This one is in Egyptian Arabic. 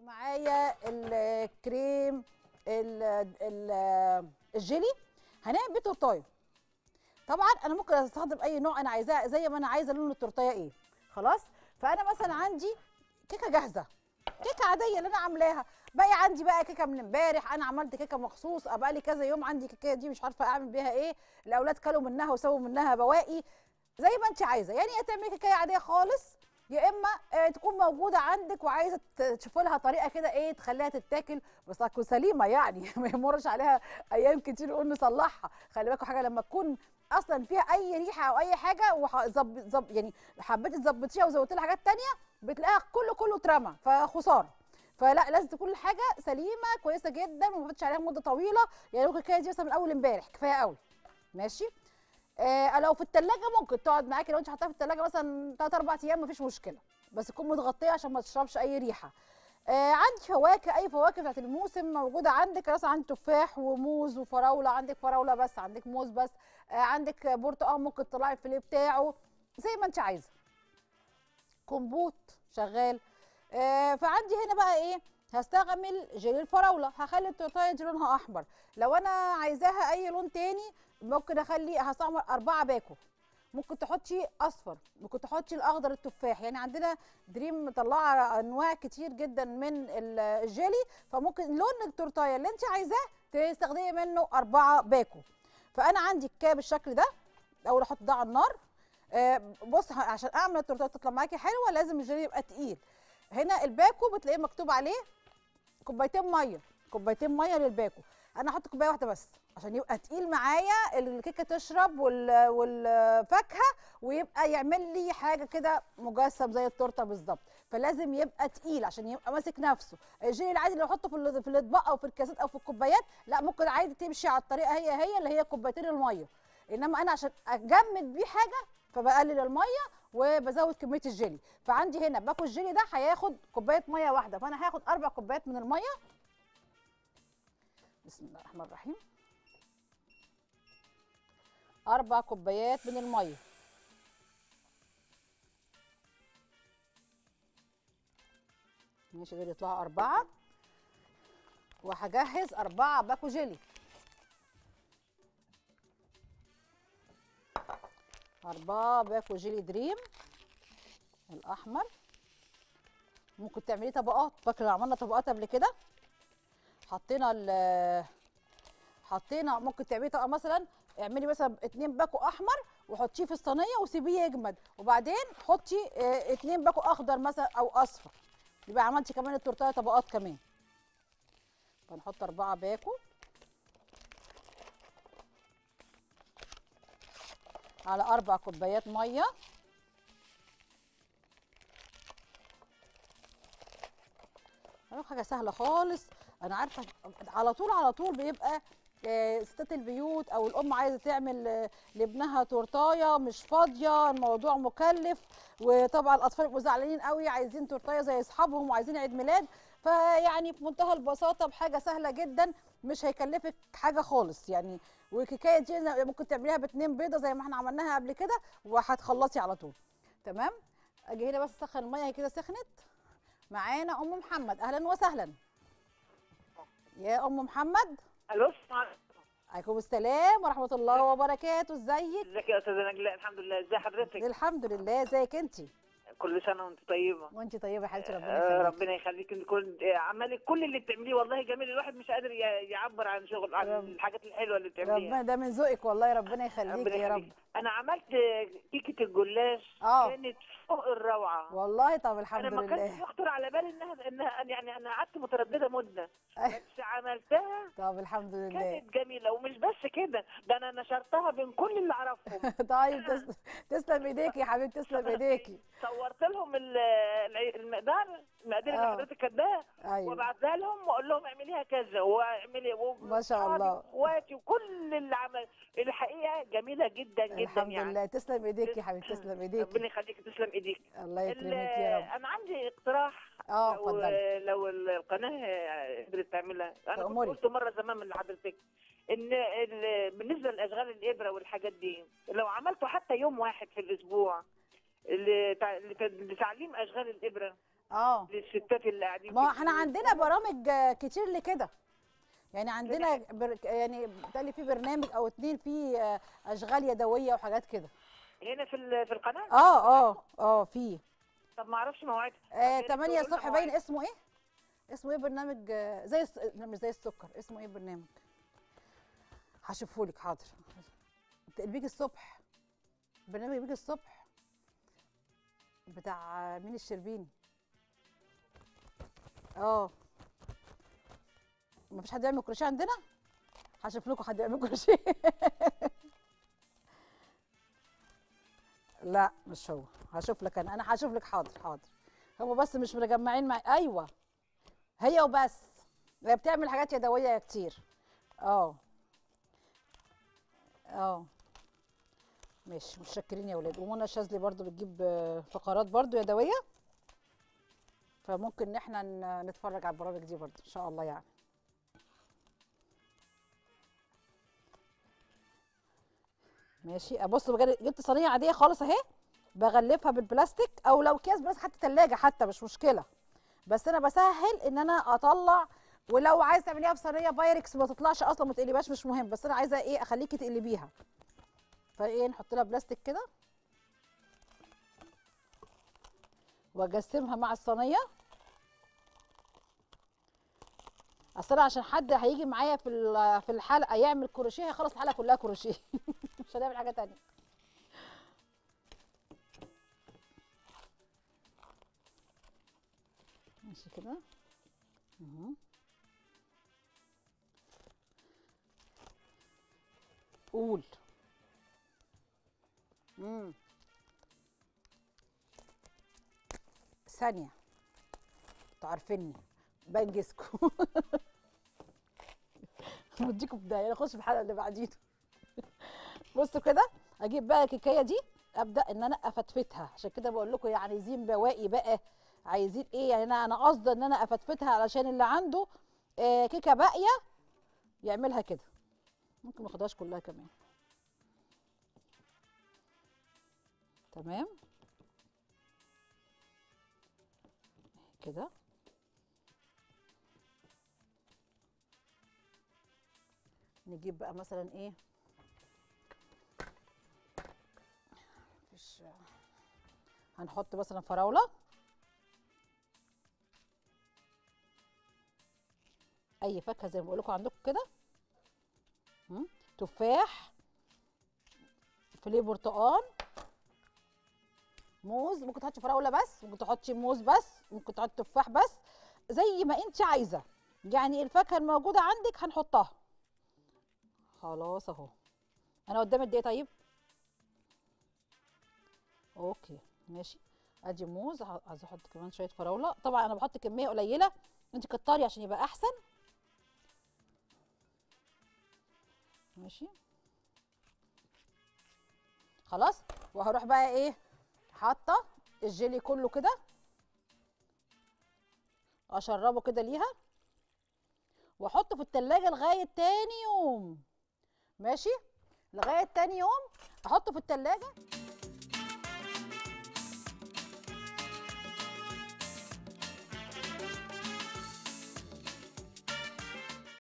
معايا الكريم ال- ال- الجيلي هنعمل بيه تورتايه طبعا انا ممكن استخدم اي نوع انا عايزاه زي ما انا عايزه لون التورتايه ايه خلاص فانا مثلا عندي كيكه جاهزه كيكه عاديه اللي انا عاملاها باقي عندي بقى كيكه من امبارح انا عملت كيكه مخصوص ابقى لي كذا يوم عندي كيكه دي مش عارفه اعمل بيها ايه الاولاد كلوا منها وسووا منها بواقي زي ما انت عايزه يعني يا تعملي كيكه عاديه خالص يا اما آه، تكون موجوده عندك وعايزه ت- تشوفي لها طريقه كده ايه تخليها تتاكل بس تكون سليمه يعني ما يمرش عليها ايام كتير نقول نصلحها خلي بالكم حاجه لما تكون اصلا فيها اي ريحه او اي حاجه وظبط زب يعني حبيتي تظبطيها وزودتي لها حاجات تانية بتلاقيها كله كله اترمى فخساره فلا لازم تكون الحاجه سليمه كويسه جدا وما فاتش عليها مده طويله يعني ممكن كده دي مثلا من اول امبارح كفايه قوي ماشي آه لو في التلاجة ممكن تقعد معاكي لو انت حطاها في التلاجة مثلا 3 4 ايام مفيش مشكله بس تكون متغطيه عشان ما تشربش اي ريحه آه عندي فواكه اي فواكه بتاعت الموسم موجوده عندك مثلا عندي تفاح وموز وفراوله عندك فراوله بس عندك موز بس آه عندك برتقال ممكن تطلعي الفيليه بتاعه زي ما انت عايزه كمبوت شغال آه فعندي هنا بقى ايه هستعمل جيلي الفراوله هخلي التورتايه دي لونها احمر لو انا عايزاها اي لون تاني ممكن اخلي هستعمل اربعه باكو ممكن تحطي اصفر ممكن تحطي الاخضر التفاح يعني عندنا دريم مطلعه انواع كتير جدا من ال- الجيلي فممكن لون التورتايه اللي انت عايزاه تستخدمي منه اربعه باكو فانا عندي الكاب بالشكل ده اول احط ده على النار آه، بص ه- عشان اعمل التورتايه تطلع معاكي حلوه لازم الجيلي يبقى تقيل هنا الباكو بتلاقيه مكتوب عليه كوبايتين ميه كوبايتين ميه للباكو انا هحط كوبايه واحده بس عشان يبقى تقيل معايا الكيكه تشرب وال- والفاكهه ويبقى يعمل لي حاجه كده مجسم زي التورته بالظبط فلازم يبقى تقيل عشان يبقى ماسك نفسه الجيلي العادي اللي احطه في ال- في الاطباق او في الكاسات او في الكوبايات لا ممكن عادي تمشي على الطريقه هي هي اللي هي كوبايتين الميه انما انا عشان اجمد بيه حاجه فبقلل الميه وبزود كميه الجيلي فعندي هنا باكو الجيلي ده هياخد كوبايه ميه واحده فانا هاخد اربع كوبايات من الميه بسم الله الرحمن الرحيم اربع كوبايات من الميه ماشي دول يطلعوا اربعه وهجهز اربعه باكو جيلي أربعة باكو جيلي دريم الأحمر ممكن تعمليه طبقات فاكرة عملنا طبقات قبل كده حطينا ال حطينا ممكن تعملي طبقة مثلا اعملي مثلا اتنين باكو أحمر وحطيه في الصينية وسيبيه يجمد وبعدين حطي اه، اتنين باكو أخضر مثلا أو أصفر يبقى عملتي كمان التورتايه طبقات كمان فنحط أربعة باكو على أربع كوبايات مية أروح حاجة سهلة خالص أنا عارفة على طول على طول بيبقى آه، ستات البيوت أو الأم عايزة تعمل آه، لابنها تورتاية مش فاضية الموضوع مكلف وطبعا الأطفال بيبقوا زعلانين قوي عايزين تورتاية زي أصحابهم وعايزين عيد ميلاد فيعني في منتهى البساطة بحاجة سهلة جدا مش هيكلفك حاجة خالص يعني والكيكايه دي ممكن تعمليها باتنين بيضه زي ما احنا عملناها قبل كده وهتخلصي على طول تمام اجي هنا بس اسخن الميه هي كده سخنت معانا ام محمد اهلا وسهلا يا ام محمد الو السلام عليكم. عليكم السلام ورحمه الله وبركاته ازيك ازيك يا استاذه نجلاء الحمد لله ازي حضرتك الحمد لله ازيك انت كل سنه وانت طيبه وانت طيبه يا حبيبتي ربنا آه، يخليك ربنا يخليك إن كل آه، عمالك كل اللي بتعمليه والله جميل الواحد مش قادر ي- يعبر عن شغل عن رب- الحاجات الحلوه اللي بتعمليها ربنا ده من ذوقك والله ربنا يخليك ربنا يا رب يخليك انا عملت آه، كيكه الجلاش اه. كانت فوق الروعه والله طب الحمد انا ما كانش لله يخطر على بالي انها انها يعني انا قعدت متردده مده أيوة. بس عملتها طب الحمد لله كانت جميله ومش بس كده ده انا نشرتها بين كل اللي اعرفهم طيب تسلم تسلم ايديكي يا حبيبتي تسلم ايديكي صورت لهم ال- الع- المقدار المقادير اللي آه. حضرتك كاتباها ايوه وابعتها لهم واقول لهم اعمليها كذا واعملي ما شاء وأصحابي الله. واخواتي وكل اللي عمل الحقيقه جميله جدا جدا الحمد يعني لله تسلم ايديك يا حبيبتي تسلم ايديك ربنا يخليك تسلم ايديك الله ال- يكرمك يا رب انا عندي اقتراح اه لو اتفضلي لو القناه قدرت تعملها انا كنت أموري. قلت مره زمان من لحضرتك ان ال- بالنسبه لاشغال الابره والحاجات دي لو عملته حتى يوم واحد في الاسبوع ل- تع- لت- لتعليم اشغال الابره اه للستات اللي قاعدين ما هو في احنا البيوت. عندنا برامج آه، كتير لكده يعني عندنا بر... يعني بالتالي في برنامج او اتنين في آه، اشغال يدويه وحاجات كده هنا في ال- في القناه اه اه اه في طب ما اعرفش موعدها آه طب 8 تقولوا الصبح لنا باين مواعيد. اسمه ايه اسمه ايه برنامج آه، زي الس... لا، مش زي السكر اسمه ايه برنامج هشوفهولك حاضر بيجي الصبح برنامج بيجي الصبح بتاع آه، مين الشربيني اه مفيش حد يعمل كروشيه عندنا هشوف لكم حد يعمل كروشيه لا مش هو هشوف لك انا انا هشوف لك حاضر حاضر هو بس مش مجمعين مع ايوه هي وبس هي بتعمل حاجات يدويه كتير اه اه ماشي متشكرين يا ولاد ومنى الشاذلي برضو بتجيب آه، فقرات برضو يدويه فممكن ان احنا ن- نتفرج على البرامج دي برضو ان شاء الله يعني ماشي ابص بجد جبت صينيه عاديه خالص اهي بغلفها بالبلاستيك او لو اكياس بس حتى تلاجة حتى مش مشكله بس انا بسهل ان انا اطلع ولو عايز تعمليها في صينيه بايركس ما تطلعش اصلا ما تقلبهاش مش مهم بس انا عايزه ايه اخليكي تقلبيها فايه نحط لها بلاستيك كده واجسمها مع الصينيه اصل أنا عشان حد هيجي معايا في ال- في الحلقه يعمل كروشيه هيخلص الحلقه كلها كروشيه مش هنعمل حاجه تانية ماشي كده اهو. قول امم ثانية انتوا عارفيني بنجزكم وديكم بداية نخش في الحلقة اللي بعديها بصوا كده اجيب بقى الكيكايه دي ابدا ان انا افتفتها عشان كده بقول لكم يعني عايزين بواقي بقى عايزين ايه يعني انا انا قصدي ان انا افتفتها علشان اللي عنده آه كيكه باقيه يعملها كده ممكن ما اخدهاش كلها كمان تمام كده نجيب بقى مثلا ايه مفيش هنحط مثلا فراوله اي فاكهه زي ما بقول لكم عندكم كده مم. تفاح فليه برتقال موز ممكن تحطي فراوله بس ممكن تحطي موز بس ممكن تحطي تفاح بس زي ما انت عايزه يعني الفاكهه الموجوده عندك هنحطها خلاص اهو انا قدام قد ايه طيب اوكي ماشي ادي موز ع- عايزه احط كمان شويه فراوله طبعا انا بحط كميه قليله انت كتري عشان يبقى احسن ماشي خلاص وهروح بقى ايه حاطه الجيلي كله كده اشربه كده ليها واحطه في التلاجة لغايه تاني يوم ماشي لغايه تاني يوم احطه في التلاجة